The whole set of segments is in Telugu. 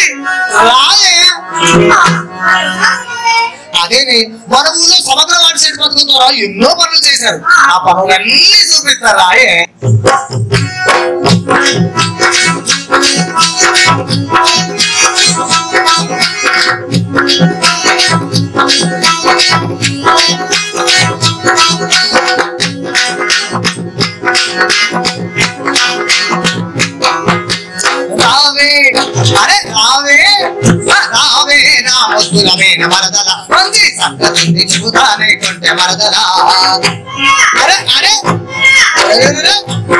రావే అదేనే మన ఊళ్ళో సమగ్ర వాటి సెట్ పథకం ద్వారా ఎన్నో పనులు చేశారు ఆ పనులన్నీ చూపిస్తారు రాయే రావే అరే రావే ఆ, రావే నా ముద్దులమైన మరదల మంచి సంగతి చెబుతానే కొంటే మరదల అరే అరే అరే, అరే,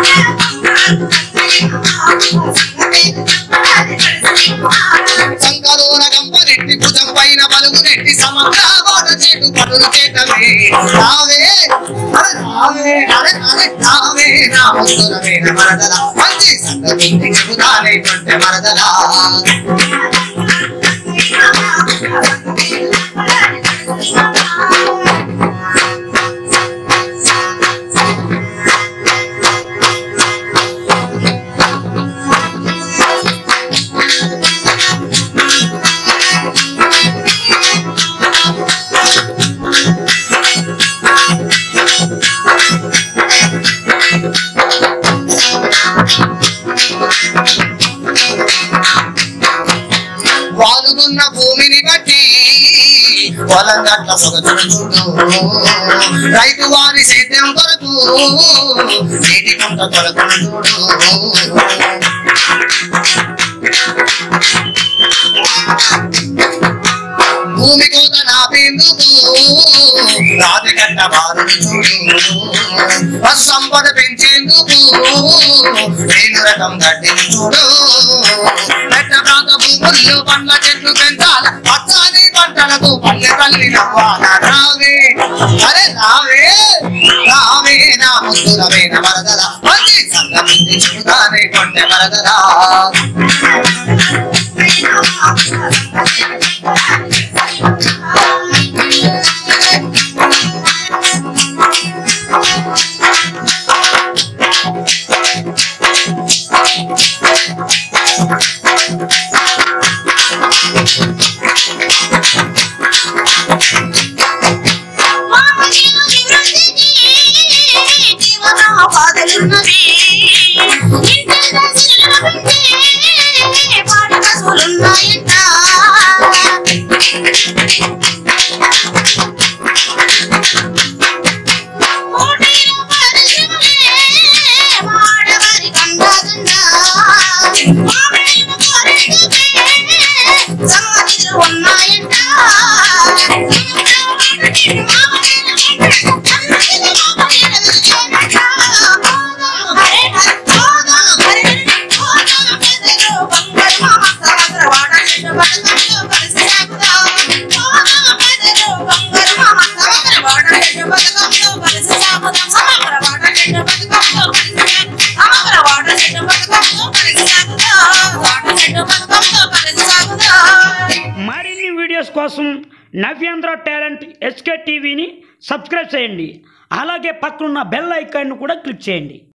సంకలోన గంపనెట్టి భుజం పైన పలుగు నెట్టి సమగ్ర గోడ చేటు పనులు చేతమే రావే అరే రావే అరే అరే రావే నా ముద్దులమైన మరదల మంచి సంగతి చెబుతానే కొంటే మరదల వాలుతున్న భూమిని బట్టి పొలం గట్ల సొగసును చూడు రైతు వారి సేద్యం కొరకు నీటి కొంత కొరకును చూడు భూమి కోత నాపేందుకు రాతి గట్ట బారును చూడు పశు సంపద పెంచేందుకు వేలు రకం గడ్డిని చూడు పెట్ట ప్రాంత భూముల్లో పండ్ల చెట్లు పెంచాల పచ్చాని పంటలకు పల్లె తల్లి నవ్వాల రావే అరే రావే రావే నా ముద్దులమైన వరదల మంచి సంగమింది చూడానే కొండె వరదలా మరిన్ని వీడియోస్ కోసం నవ్యాంధ్ర టాలెంట్ ఎస్కే టీవీని సబ్స్క్రైబ్ చేయండి అలాగే పక్కనున్న బెల్ ఐకాన్ను కూడా క్లిక్ చేయండి